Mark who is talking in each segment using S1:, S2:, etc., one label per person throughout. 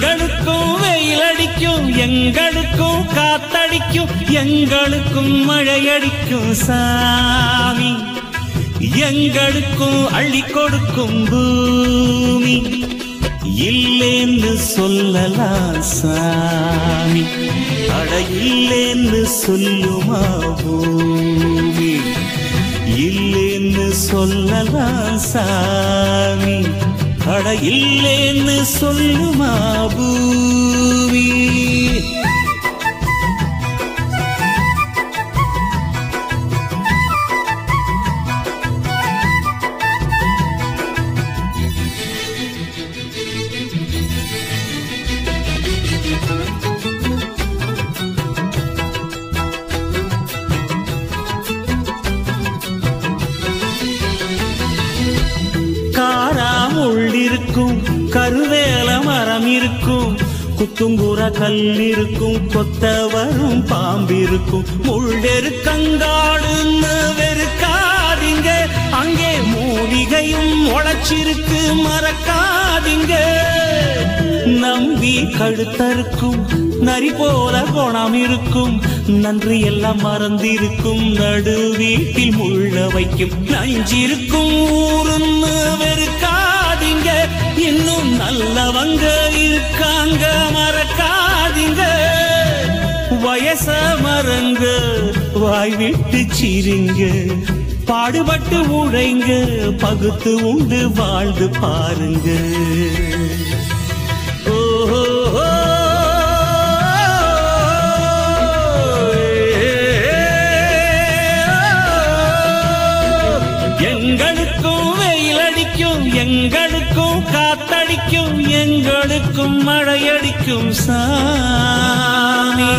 S1: எங்களுக்கும் வெயில் அடிக்கும் எங்களுக்கும் காத்தடிக்கும் எங்களுக்கும் மழையடிக்கும் சாமி எங்களுக்கும் அள்ளி கொடுக்கும் பூமி இல்லேன்னு சொல்லலாம் சாமி அட இல்லேன்னு சொல்லுமா பூமி இல்லேன்னு சொல்லலாம் சாமி அட இல்லேன்னு சொல்லுமா பூமி காராம் உள்ளிருக்கும் கருவேல மரம் இருக்கும் குத்துங்குற கல் இருக்கும் கொத்த வரும் பாம்பிருக்கும் முள்ளெருக்கங்காடுன்னு வெறுக்காதீங்க அங்கே மூலிகையும் உழைச்சிருக்கு மறக்காதீங்க நம்பி கழுத்தருக்கும் நரி போல குணம் இருக்கும் நன்றி எல்லாம் மறந்திருக்கும் நடு வீட்டில் முள்ள வைக்கும் நஞ்சிருக்கும் ஊருன்னு வெறுக்காதீங்க இன்னும் நல்லவங்க இருக்காங்க மறக்காதீங்க வயச மறங்க வாய் விட்டு சிரிங்க பாடுபட்டு உழைங்க பகுத்து உண்டு வாழ்ந்து பாருங்க ஓஹோ எங்களுக்கும் வெயில் அடிக்கும் எங்களுக்கும் காத்தடிக்கும் எங்களுக்கும் மழையடிக்கும் சாமி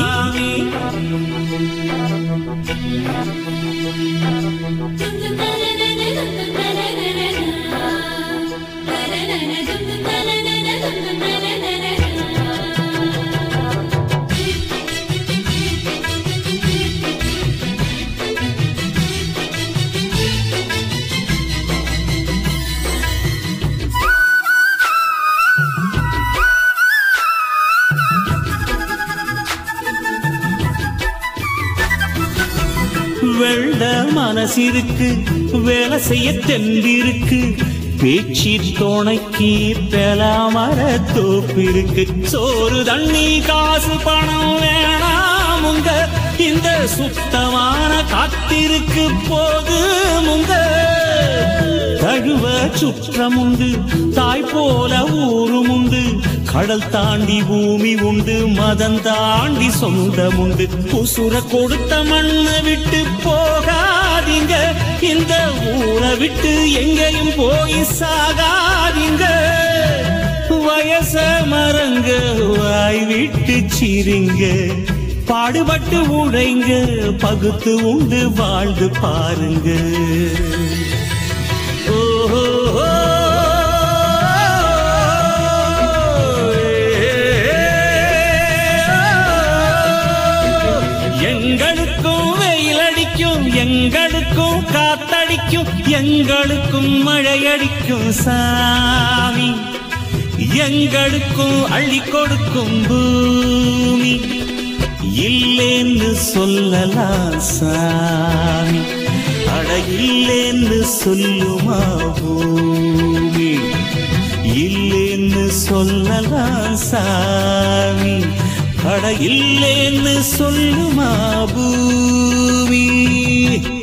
S1: வெள்ள மனசிருக்கு வேலை செய்ய தெம்பிருக்கு பேச்சு துணைக்கு பெலாமர தோப்பிருக்கு சோறு தண்ணி காசு பணம் வேணாமுங்க இந்த சுத்தமான காத்திருக்கு போதுமுங்க தழுவ சுற்றமுண்டு தாய் போல ஊரும் உண்டு கடல் தாண்டி பூமி உண்டு மதம் தாண்டி சொந்தம் உண்டு உசுர கொடுத்த மண்ணை விட்டு போகாதீங்க இந்த ஊரை விட்டு எங்கேயும் போய் சாகாதீங்க வயச மரங்க வாய் விட்டு சிரிங்க பாடுபட்டு உழைங்க பகுத்து உண்டு வாழ்ந்து பாருங்க ஓஹோ எங்களுக்கும் வெயில் அடிக்கும் எங்களுக்கும் காத்தடிக்கும் எங்களுக்கும் மழையடிக்கும் சாமி எங்களுக்கும் அள்ளி கொடுக்கும் பூமி இல்லேன்னு சொல்லலாம் சாமி அட இல்லேன்னு சொல்லுமா பூமி இல்லேன்னு சொல்லலாம் சாமி அட இல்லேன்னு சொல்லுமா பூமி